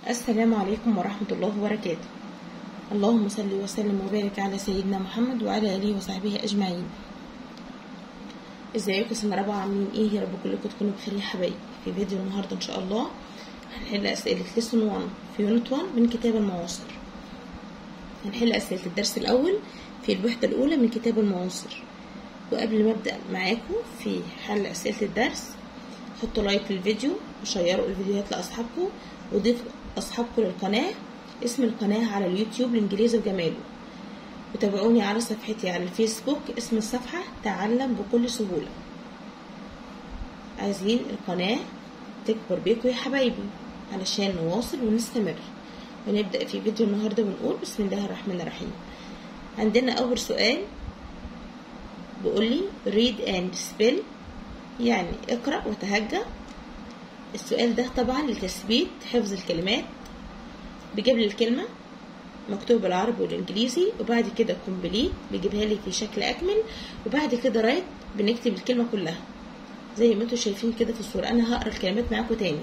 السلام عليكم ورحمة الله وبركاته اللهم صل وسلم وبارك على سيدنا محمد وعلى آله وصحبه أجمعين ازيكم سنة رابعة عاملين ايه يا رب كلكم تكونوا بخير يا حبايبي في فيديو النهاردة ان شاء الله هنحل أسئلة ليسون 1 في يونت 1 من كتاب المعاصر هنحل أسئلة الدرس الأول في الوحدة الأولى من كتاب المعاصر وقبل ما أبدأ معاكم في حل أسئلة الدرس حطوا لايك للفيديو وشيروا الفيديوهات لأصحابكم وضيفوا أصحابكم للقناة اسم القناة على اليوتيوب الإنجليزي وجماله وتابعوني على صفحتي على الفيسبوك اسم الصفحة تعلم بكل سهولة عايزين القناة تكبر بيكم يا حبايبي علشان نواصل ونستمر ونبدأ في فيديو النهاردة ونقول بسم الله الرحمن الرحيم عندنا أول سؤال بيقولي read and spell يعني اقرأ وتهجى السؤال ده طبعا لتثبيت حفظ الكلمات بجيب لي الكلمة مكتوب بالعربي والانجليزي وبعد كده كومبليت بيجيبها لي في شكل اكمل وبعد كده رايت بنكتب الكلمة كلها زي ما انتم شايفين كده في الصورة انا هقرا الكلمات معاكم تاني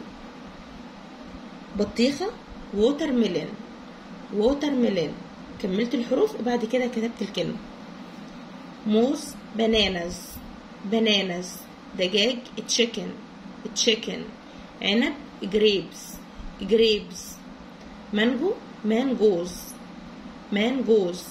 بطيخة ووتر ميلن ووتر ميلن كملت الحروف وبعد كده كتبت الكلمة موز بنانز بنانز دجاج تشيكن تشيكن عنب جريبس جريبس مانجو مانجوز مانجوز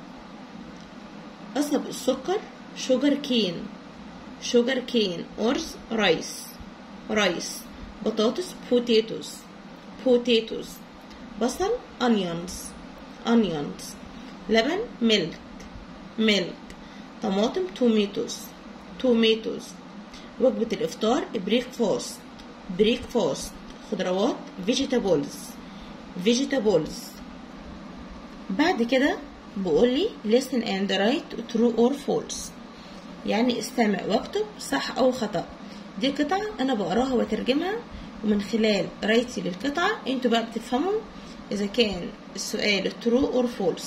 قصب السكر شوجر كين شوجر كين أرز رايس رايس بطاطس بوتيتوز بوتيتوز بصل onions onions لبن ميلك ميلك طماطم توميتوز توميتوز وجبة الإفطار بريكفاست بريكفاست خضروات فيجيتابلز فيجيتابلز بعد كده بيقول لي listen and write true or false يعني استمع واكتب صح او خطأ دي قطعة انا بقراها واترجمها ومن خلال قرايتي للقطعة انتوا بقى بتفهموا اذا كان السؤال true or false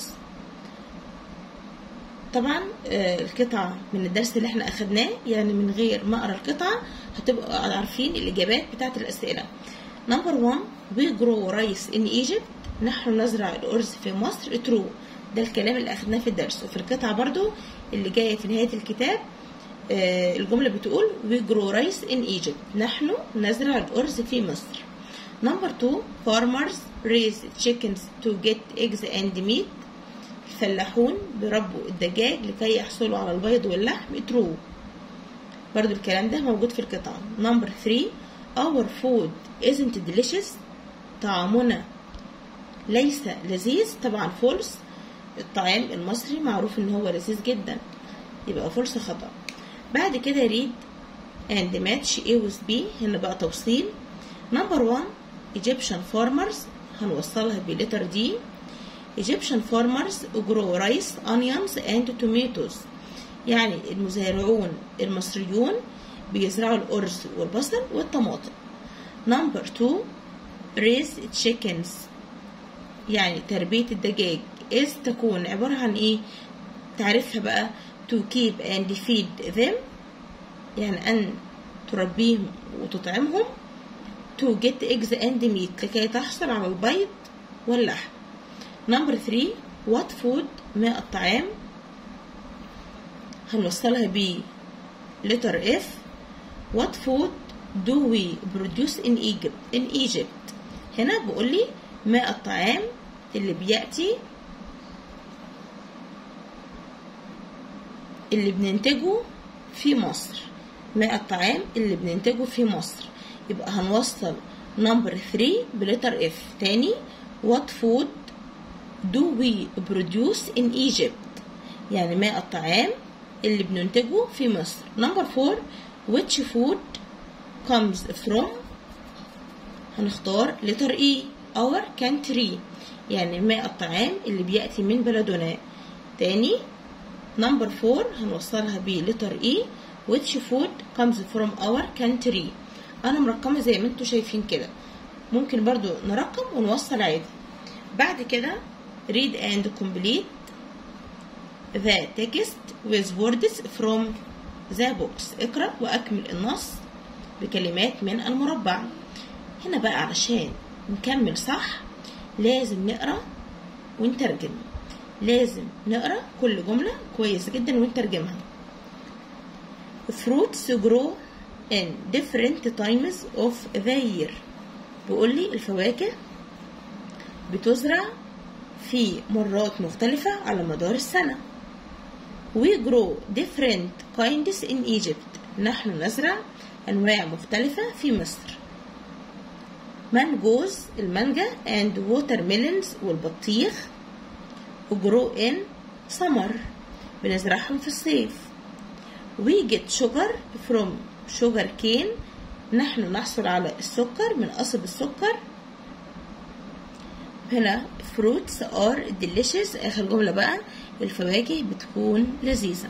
طبعا القطعة من الدرس اللي احنا اخدناه يعني من غير ما اقرا القطعة هتبقوا عارفين الاجابات بتاعت الاسئلة نمبر 1 we grow rice in Egypt نحن نزرع الأرز في مصر true ده الكلام اللي أخدناه في الدرس وفي القطعة برضو اللي جاية في نهاية الكتاب آه الجملة بتقول we grow rice in Egypt نحن نزرع الأرز في مصر نمبر 2 farmers raise chickens to get eggs and meat الفلاحون بيربوا الدجاج لكي يحصلوا على البيض واللحم true برضو الكلام ده موجود في القطعة نمبر 3 our food isn't delicious طعامنا ليس لذيذ طبعا فولس الطعام المصري معروف ان هو لذيذ جدا يبقى فولس خطأ بعد كده read and match A with B هنا بقى توصيل نمبر 1 Egyptian farmers هنوصلها بلتر دي Egyptian farmers grow rice, onions and tomatoes يعني المزارعون المصريون بيزرعوا الأرز والبصل والطماطم نمبر 2 raise chickens يعني تربية الدجاج is تكون عبارة عن ايه تعرفها بقى to keep and feed them يعني أن تربيهم وتطعمهم to get eggs and meat لكي تحصل على البيض واللحم نمبر 3 what food ما الطعام هنوصلها ب letter F what food do we produce in Egypt in Egypt هنا بقول لي ما الطعام اللي بيأتي اللي بننتجه في مصر ما الطعام اللي بننتجه في مصر يبقى هنوصل نمبر 3 بلتر اف تاني what food do we produce in Egypt يعني ما الطعام اللي بننتجه في مصر نمبر 4 which food comes from هنختار letter E our country يعني ما الطعام اللي بيأتي من بلدنا تاني نمبر 4 هنوصلها ب letter E which food comes from our country انا مرقمه زي ما انتوا شايفين كده ممكن برضو نرقم ونوصل عادي بعد كده read and complete the text with words from the box اقرأ وأكمل النص بكلمات من المربع هنا بقى علشان نكمل صح لازم نقرا ونترجم لازم نقرا كل جملة كويس جدا ونترجمها fruits grow in different times of the year بيقول لي الفواكه بتزرع في مرات مختلفة على مدار السنة we grow different kinds in Egypt نحن نزرع أنواع مختلفة في مصر مانجوز المانجا and watermelons والبطيخ grow in summer بنزرعهم في الصيف we get sugar from sugar cane نحن نحصل على السكر من قصب السكر هنا fruits are delicious آخر جملة بقى الفواكه بتكون لذيذة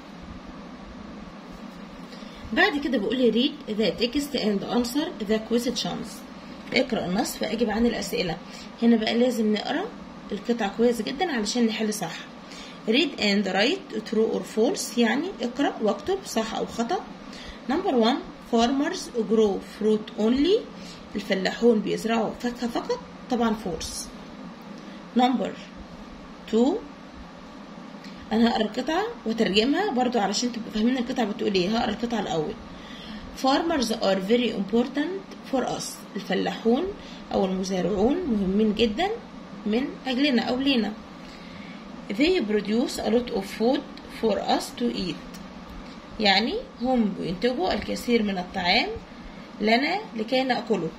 بعد كده بقول لي read the text and answer the questions اقرأ النص فأجب عن الأسئلة هنا بقى لازم نقرأ القطعة كويس جدا علشان نحل صح read and write true or false يعني اقرأ واكتب صح أو خطأ number one farmers grow fruit only الفلاحون بيزرعوا فاكهة فقط طبعا false number two انا هقرا القطعه واترجمها برضو علشان تبقوا فاهمين القطعه بتقول ايه هقرا القطعه الاول farmers are very important for us الفلاحون او المزارعون مهمين جدا من اجلنا او لينا they produce a lot of food for us to eat يعني هم بينتجوا الكثير من الطعام لنا لكي نأكله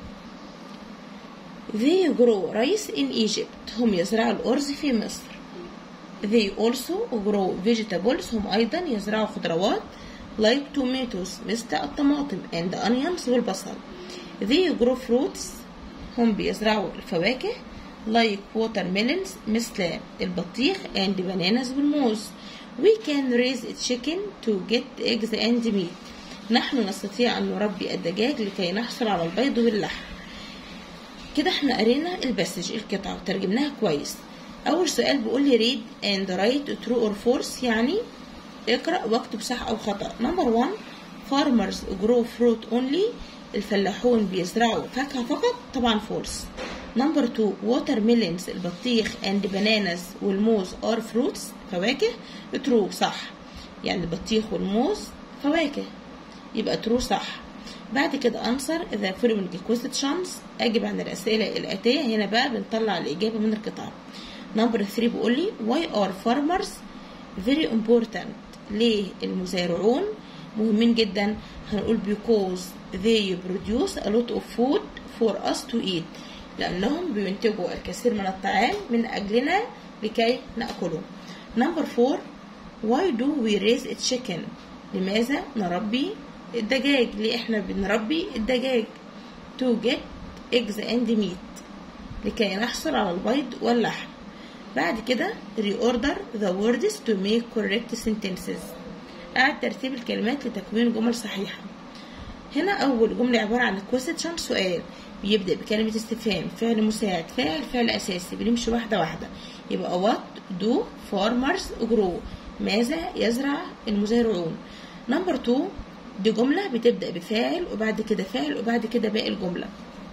they grow rice in Egypt هم يزرعوا الأرز في مصر they also grow vegetables هم أيضا يزرعوا خضروات like tomatoes مثل الطماطم and onions والبصل they grow fruits هم بيزرعوا الفواكه like watermelons مثل البطيخ and bananas والموز we can raise a chicken to get eggs and meat نحن نستطيع أن نربي الدجاج لكي نحصل على البيض واللحم كده احنا قرينا البسج القطعة وترجمناها كويس أول سؤال بيقول لي read and write true or false يعني اقرأ واكتب صح أو خطأ نمبر 1 farmers grow fruit only الفلاحون بيزرعوا فاكهة فقط طبعا false نمبر 2 watermelons البطيخ and bananas والموز are fruits فواكه true صح يعني البطيخ والموز فواكه يبقى true صح بعد كده answer the following questions أجب عن الأسئلة الآتية هنا بقى بنطلع الإجابة من القطعة نمبر 3 بيقول لي why are farmers very important ليه المزارعون مهمين جدا هنقول because they produce a lot of food for us to eat لأنهم بينتجوا الكثير من الطعام من أجلنا لكي نأكله نمبر 4 why do we raise a chicken لماذا نربي الدجاج ليه احنا بنربي الدجاج to get eggs and meat لكي نحصل على البيض واللحم بعد كده reorder the words to make correct sentences أعد ترتيب الكلمات لتكوين جمل صحيحة هنا أول جملة عبارة عن question سؤال بيبدأ بكلمة استفهام فعل مساعد فاعل فعل أساسي بنمشي واحدة واحدة يبقى what do farmers grow ماذا يزرع المزارعون نمبر 2 دي جملة بتبدأ بفاعل وبعد كده فاعل وبعد كده باقي الجملة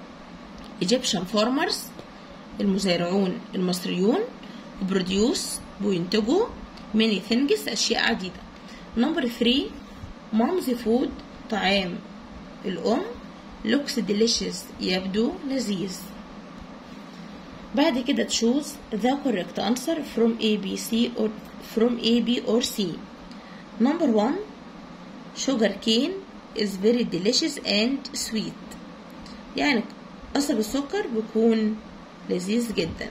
Egyptian farmers المزارعون المصريون produce بينتجوا many things أشياء عديدة نمبر 3 mom's food طعام الأم looks delicious يبدو لذيذ بعد كده choose the correct answer from A B C or from A B or C number 1 sugar cane is very delicious and sweet يعني قصب السكر بيكون لذيذ جدا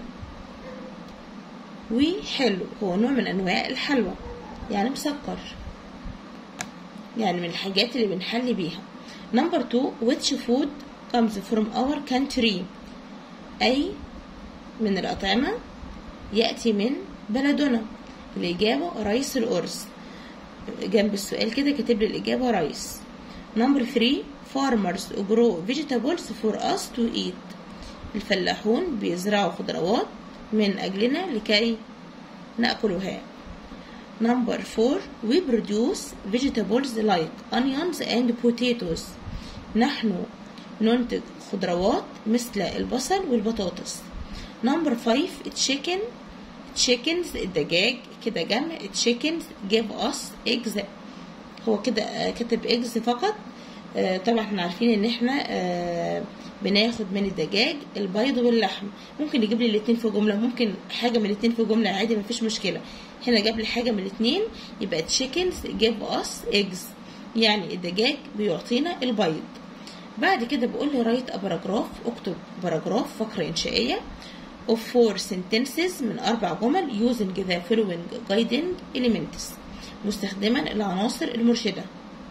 وحلو هو نوع من انواع الحلوى يعني مسكر يعني من الحاجات اللي بنحلي بيها نمبر 2 which food comes from our country أي من الأطعمة يأتي من بلدنا الإجابة رئيس الأرز جنب السؤال كده كاتب لي الإجابة رئيس نمبر 3 farmers grow vegetables for us to eat الفلاحون بيزرعوا خضروات من أجلنا لكي نأكلها Number 4 we produce vegetables like onions and potatoes نحن ننتج خضروات مثل البصل والبطاطس نمبر 5 تشيكن chickens الدجاج كده جمع chickens give us eggs هو كده آه، كاتب eggs فقط آه، طبعا احنا عارفين ان احنا آه، بناخد من الدجاج البيض واللحم ممكن يجيب لي الاتنين في جمله ممكن حاجه من الاتنين في جمله عادي مفيش مشكله هنا جاب لي حاجه من الاتنين يبقى chickens give us eggs يعني الدجاج بيعطينا البيض بعد كده بقول لي رايت باراجراف اكتب باراجراف فقره انشائيه of four sentences من أربع جمل using the following guiding elements مستخدما العناصر المرشدة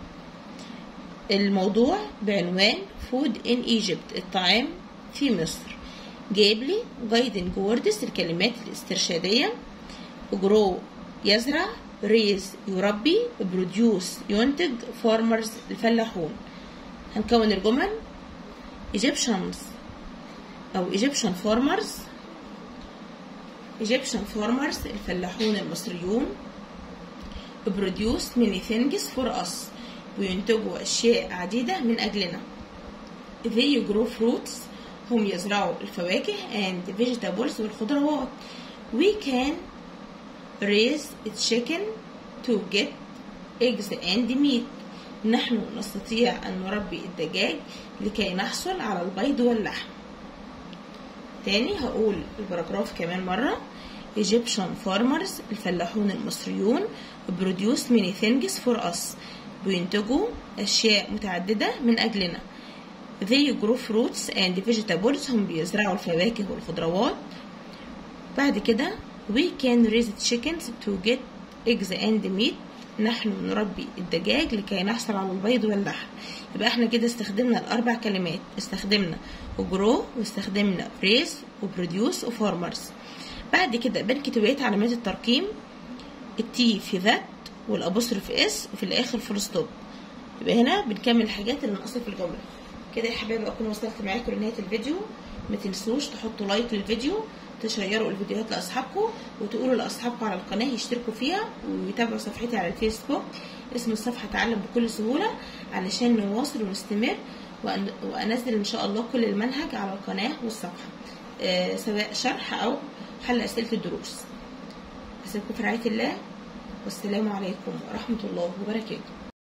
الموضوع بعنوان Food in Egypt الطعام في مصر جايب لي guiding words الكلمات الاسترشادية grow يزرع raise يربي produce ينتج farmers الفلاحون هنكون الجمل Egyptians أو Egyptian farmers Egyptian farmers الفلاحون المصريون produce many things for us وينتجوا أشياء عديدة من أجلنا they grow fruits هم يزرعوا الفواكه and vegetables والخضروات we can raise a chicken to get eggs and meat نحن نستطيع أن نربي الدجاج لكي نحصل على البيض واللحم تاني هقول البراجراف كمان مرة Egyptian farmers الفلاحون المصريون produce many things for us بينتجوا أشياء متعددة من أجلنا they grow fruits and vegetables هم بيزرعوا الفواكه والخضروات بعد كده we can raise chickens to get eggs and meat نحن نربي الدجاج لكي نحصل على البيض واللحم يبقى احنا كده استخدمنا الاربع كلمات استخدمنا grow واستخدمنا raise وبروديوس وفارمرز بعد كده بنكتب بقيه علامات الترقيم التي في ذات والابوستروف اس وفي الاخر فول ستوب يبقى هنا بنكمل الحاجات اللي ناقصه في الجمله كده يا حبايبي اكون وصلت معاكم لنهايه الفيديو ما تنسوش تحطوا لايك للفيديو تشيروا الفيديوهات لاصحابكم وتقولوا لاصحابكم على القناه يشتركوا فيها ويتابعوا صفحتي على الفيسبوك اسم الصفحه تعلم بكل سهوله علشان نواصل ونستمر وأن- وانزل ان شاء الله كل المنهج على القناه والصفحه آه، سواء شرح او حل اسئله الدروس اسيبكم في رعايه الله والسلام عليكم ورحمه الله وبركاته